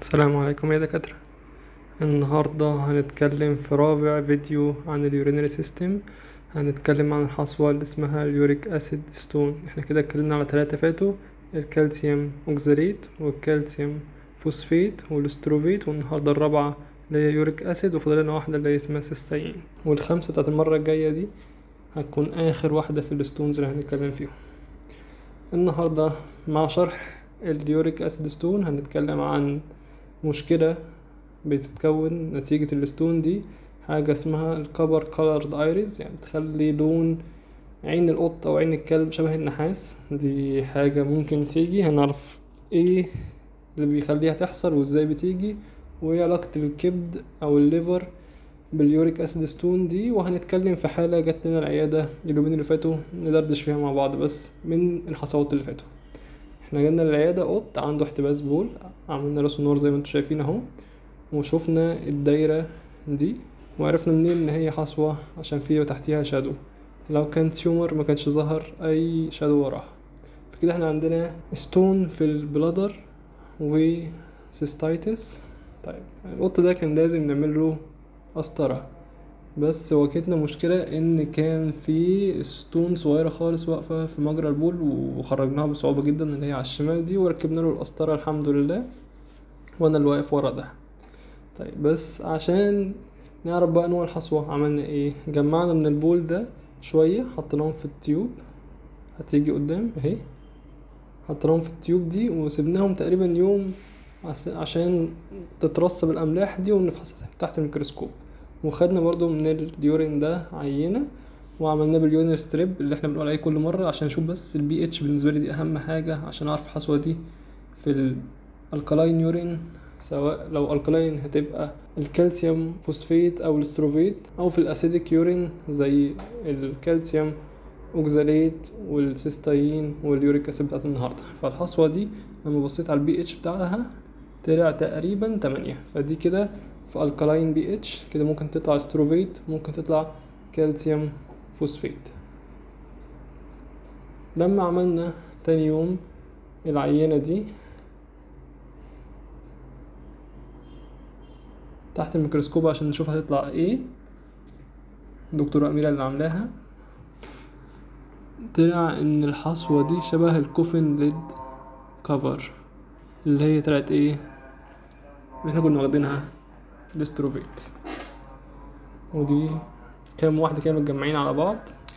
السلام عليكم يا دكاترة النهاردة هنتكلم في رابع فيديو عن اليورينري سيستم هنتكلم عن الحصوة اللي اسمها اليوريك اسيد ستون احنا كده اتكلمنا على ثلاثة فاتوا الكالسيوم اوكزاليت والكالسيوم فوسفيت والاستروفيت والنهاردة الرابعة اللي هي يوريك اسيد وفاضل لنا واحدة اللي هي اسمها سيستاين والخمسة بتاعت المرة الجاية دي هتكون اخر واحدة في الستونز اللي هنتكلم فيهم النهاردة مع شرح اليوريك اسيد ستون هنتكلم عن مشكلة بتتكون نتيجة الستون دي حاجة اسمها الكبر كولرد ايريز يعني بتخلي لون عين القط او عين الكلب شبه النحاس دي حاجة ممكن تيجي هنعرف ايه اللي بيخليها تحصل وازاي بتيجي وايه علاقة الكبد او الليفر باليوريك اسيد ستون دي وهنتكلم في حالة جت لنا العيادة اليومين اللي فاتوا ندردش فيها مع بعض بس من الحصوات اللي فاتوا احنا جالنا العيادة قط عنده احتباس بول عملنا له سونار زي ما انتوا شايفين اهو وشوفنا الدايرة دي وعرفنا منين ان هي حصوة عشان فيها تحتيها شادو لو كان تيومر ما كانش ظهر اي شادو وراها فكده احنا عندنا ستون في البلادر وسيستايتس طيب القط ده كان لازم نعمل له قسطرة بس واجهتنا مشكلة ان كان في ستون صغيرة خالص واقفة في مجرى البول وخرجناها بصعوبة جدا اللي هي على الشمال دي وركبنا له القسطرة الحمد لله وانا اللي واقف ورا ده طيب بس عشان نعرف بقى نوع الحصوة عملنا ايه جمعنا من البول ده شوية حطيناهم في التيوب هتيجي قدام اهي حطيناهم في التيوب دي وسبناهم تقريبا يوم عشان تترسب الاملاح دي ونفحصها تحت الميكروسكوب وخدنا برضو من اليورين ده عينة وعملناه باليورين ستريب اللي احنا بنقول عليه كل مرة عشان اشوف بس البي اتش بالنسبة لي دي اهم حاجة عشان اعرف الحصوة دي في الالكالاين يورين سواء لو الكالاين هتبقى الكالسيوم فوسفيت او الاستروفيت او في الاسيديك يورين زي الكالسيوم اوكزاليت والسيستاين واليوريك اسيد بتاعت النهارده فالحصوه دي لما بصيت على البي اتش بتاعها طلع تقريبا 8 فدي كده في الكالاين بي اتش كده ممكن تطلع استروفيت ممكن تطلع كالسيوم فوسفيت لما عملنا تاني يوم العينة دي تحت الميكروسكوب عشان نشوف هتطلع ايه الدكتورة أميرة اللي عاملاها طلع ان الحصوة دي شبه الكوفن ليد كفر اللي هي طلعت ايه اللي احنا كنا واخدينها الاستروفيت ودي كام واحدة كده متجمعين على بعض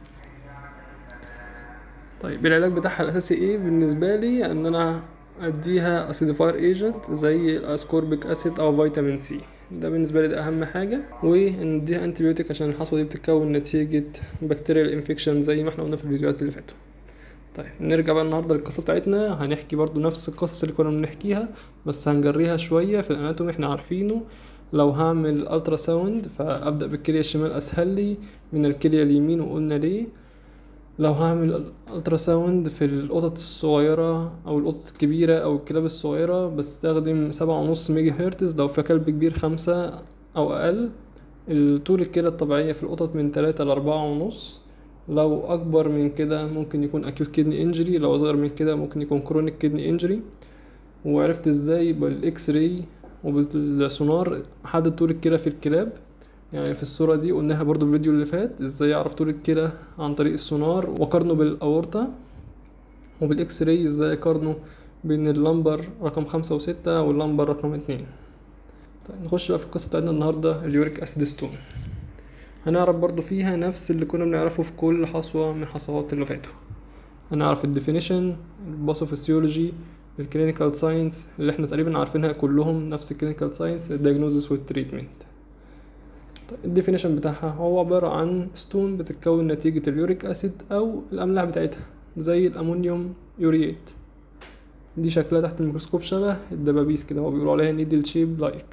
طيب العلاج بتاعها الأساسي ايه بالنسبة لي ان انا اديها اسيديفاير ايجنت زي الاسكوربيك اسيد او فيتامين سي ده بالنسبة لي ده اهم حاجة ونديها انتبيوتيك عشان الحصوة دي بتتكون نتيجة بكتيريال انفكشن زي ما احنا قلنا في الفيديوهات اللي فاتوا طيب نرجع بقى النهارده للقصه بتاعتنا هنحكي برضو نفس القصص اللي كنا بنحكيها بس هنجريها شويه في الاناتومي احنا عارفينه لو هعمل الترا ساوند فابدا بالكليه الشمال اسهل لي من الكليه اليمين وقلنا ليه لو هعمل الترا ساوند في القطط الصغيرة أو القطط الكبيرة أو الكلاب الصغيرة بستخدم سبعة ونص ميجا هرتز لو في كلب كبير خمسة أو أقل طول الكلى الطبيعية في القطط من تلاتة لأربعة ونص لو اكبر من كده ممكن يكون acute kidney injury لو اصغر من كده ممكن يكون chronic kidney injury وعرفت ازاي بالاكس راي وبالسونار احدد طول الكلى في الكلاب يعني في الصورة دي قلناها برضو في الفيديو اللي فات ازاي اعرف طول الكلى عن طريق السونار واقارنه بالاورطة وبالاكس راي ازاي اقارنه بين اللمبر رقم خمسة وستة واللمبر رقم اتنين طيب نخش بقى في القصة بتاعتنا النهاردة اليوريك اسيد ستون هنعرف برضو فيها نفس اللي كنا بنعرفه في كل حصوة من الحصوات اللي فاتوا هنعرف الديفينيشن الباثوفيسيولوجي الكلينيكال ساينس اللي احنا تقريبا عارفينها كلهم نفس الكلينيكال ساينس الدياجنوزس والتريتمنت طيب الديفينيشن بتاعها هو عبارة عن ستون بتتكون نتيجة اليوريك اسيد او الاملاح بتاعتها زي الامونيوم يوريات دي شكلها تحت الميكروسكوب شبه الدبابيس كده هو بيقولوا عليها نيدل شيب لايك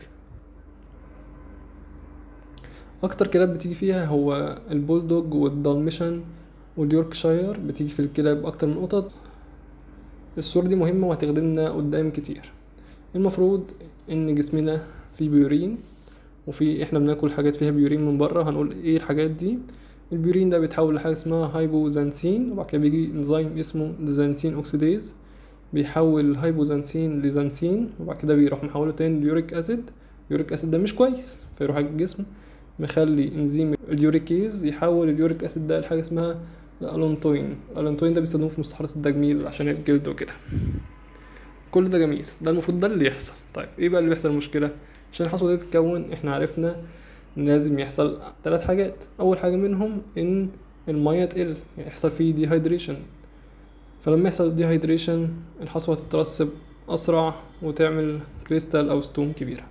اكتر كلاب بتيجي فيها هو البولدوج والدالميشن واليوركشاير بتيجي في الكلاب اكتر من قطط الصورة دي مهمة وهتخدمنا قدام كتير المفروض ان جسمنا فيه بيورين وفي احنا بناكل حاجات فيها بيورين من بره هنقول ايه الحاجات دي البيورين ده بيتحول لحاجة اسمها هايبوزانسين وبعد كده بيجي انزيم اسمه زانسين اوكسيديز بيحول الهايبوزانسين لزانسين وبعد كده بيروح محوله تاني ليوريك اسيد اليوريك اسيد ده مش كويس فيروح الجسم مخلي انزيم اليوريكيز يحول اليوريك اسيد ده لحاجه اسمها الالونتوين الالونتوين ده بيستخدموه في مستحضرات التجميل عشان الجلد وكده كل ده جميل ده المفروض ده اللي يحصل طيب ايه بقى اللي بيحصل المشكله عشان الحصوه دي تتكون احنا عرفنا ان لازم يحصل ثلاث حاجات اول حاجه منهم ان الميه تقل يحصل فيه ديهايدريشن فلما يحصل ديهايدريشن الحصوه تترسب اسرع وتعمل كريستال او ستون كبيره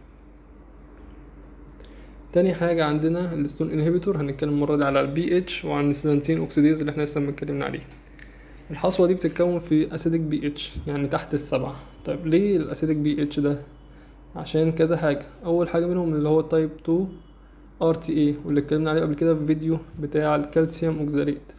تاني حاجة عندنا الستون انهبيتور هنتكلم المرة دي على البي اتش وعن السيلانتين اوكسيديز اللي احنا لسه اتكلمنا عليه الحصوة دي بتتكون في اسيدك بي اتش يعني تحت السبعة طيب ليه الاسيدك بي اتش ده عشان كذا حاجة اول حاجة منهم اللي هو تايب 2 ار تي اي واللي اتكلمنا عليه قبل كده في فيديو بتاع الكالسيوم اوكزاليت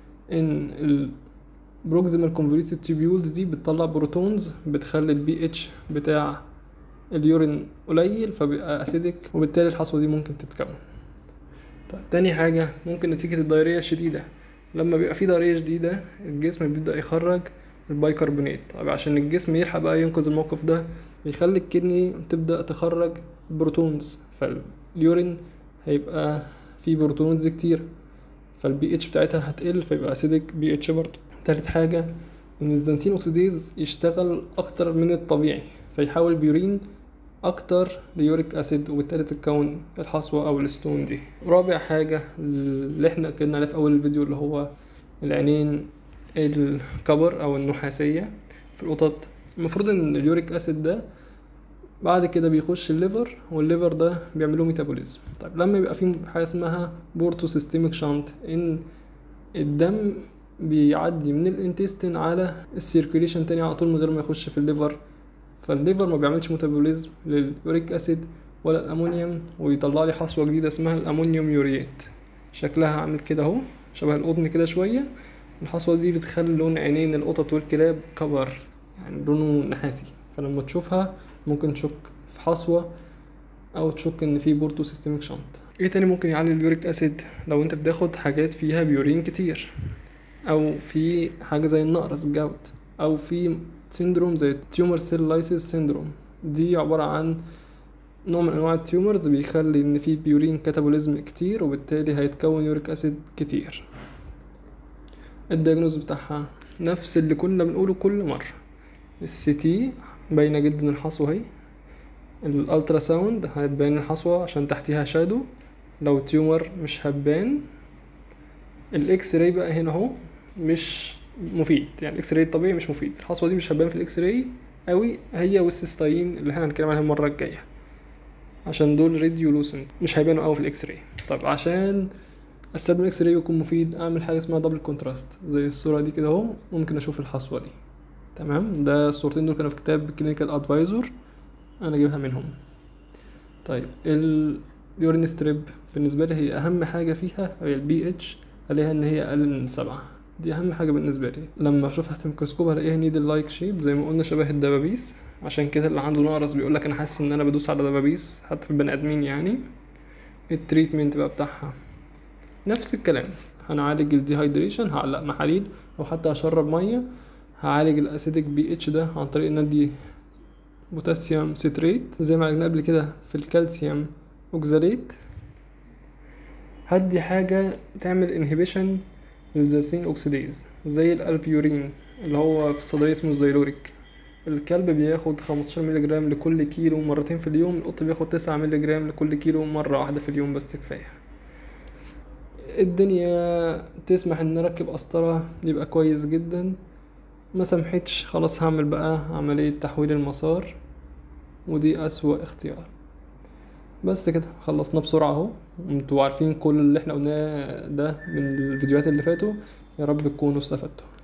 ان البروكسيمال كونفوليوتد تيبيولز دي بتطلع بروتونز بتخلي البي اتش بتاع اليورين قليل فبيبقى اسيدك وبالتالي الحصوه دي ممكن تتكون طيب تاني حاجه ممكن نتيجه الدايريه الشديده لما بيبقى في دايريه شديده الجسم بيبدا يخرج البايكربونات طب عشان الجسم يلحق بقى ينقذ الموقف ده بيخلي الكدني تبدا تخرج بروتونز فاليورين هيبقى فيه بروتونز كتير فالبي اتش بتاعتها هتقل فيبقى اسيدك بي اتش برضه تالت حاجه ان الزنسين اوكسيديز يشتغل اكتر من الطبيعي فيحول بيورين اكتر ليوريك اسيد وبالتالي تتكون الحصوه او الستون دي رابع حاجه اللي احنا اتكلمنا عليها في اول الفيديو اللي هو العينين الكبر او النحاسيه في القطط المفروض ان اليوريك اسيد ده بعد كده بيخش الليفر والليفر ده بيعملوا ميتابوليزم طيب لما يبقى في حاجه اسمها بورتو سيستميك شانت ان الدم بيعدي من الانتستين على السيركيليشن تاني على طول من غير ما يخش في الليفر فالليفر ما بيعملش ميتابوليزم لليوريك اسيد ولا الامونيوم ويطلع لي حصوه جديده اسمها الامونيوم يوريات شكلها عامل كده اهو شبه القطن كده شويه الحصوه دي بتخلي لون عينين القطط والكلاب كبر يعني لونه نحاسي فلما تشوفها ممكن تشك في حصوه او تشك ان في بورتو سيستميك شنط ايه تاني ممكن يعلي اليوريك اسيد لو انت بتاخد حاجات فيها بيورين كتير او في حاجه زي النقرس الجوت او في سيندروم زي التيومر سيل لايسيس سيندروم دي عبارة عن نوع من انواع التيومرز بيخلي ان في بيورين كاتابوليزم كتير وبالتالي هيتكون يوريك اسيد كتير الدياجنوز بتاعها نفس اللي كنا بنقوله كل مرة السي تي باينة جدا الحصوة اهي الالترا ساوند هتبين الحصوة عشان تحتيها شادو لو تيومر مش هتبان الاكس راي بقى هنا اهو مش مفيد يعني الاكس راي الطبيعي مش مفيد الحصوه دي مش هتبان في الاكس راي قوي هي والسيستاين اللي احنا هنتكلم عليهم المره الجايه عشان دول راديولوسنت مش هيبانوا قوي في الاكس راي طب عشان استخدم الاكس راي ويكون مفيد اعمل حاجه اسمها دبل كونتراست زي الصوره دي كده اهو ممكن اشوف الحصوه دي تمام ده الصورتين دول كانوا في كتاب كلينيكال ادفايزور انا جايبها منهم طيب اليورين ستريب بالنسبه لي هي اهم حاجه فيها هي البي اتش عليها ان هي اقل من سبعة دي اهم حاجه بالنسبه لي لما اشوف تحت الميكروسكوب هلاقيها نيدل لايك شيب زي ما قلنا شبه الدبابيس عشان كده اللي عنده نقرس بيقول لك انا حاسس ان انا بدوس على دبابيس حتى في البني ادمين يعني التريتمنت بقى بتاعها نفس الكلام هنعالج الديهايدريشن هعلق محاليل او حتى هشرب ميه هعالج الاسيدك بي اتش ده عن طريق ان ادي بوتاسيوم سيتريت زي ما عالجنا قبل كده في الكالسيوم اوكزاليت هدي حاجه تعمل انهبيشن للزاسين اوكسيديز زي الالبيورين اللي هو في الصيدليه اسمه الزيلوريك الكلب بياخد 15 مللي جرام لكل كيلو مرتين في اليوم القط بياخد 9 مللي جرام لكل كيلو مرة واحدة في اليوم بس كفاية الدنيا تسمح ان اركب قسطرة يبقى كويس جدا ما سمحتش خلاص هعمل بقى عملية تحويل المسار ودي اسوأ اختيار بس كده خلصنا بسرعة اهو انتوا عارفين كل اللي احنا قلناه ده من الفيديوهات اللي فاتوا يا رب تكونوا استفدتوا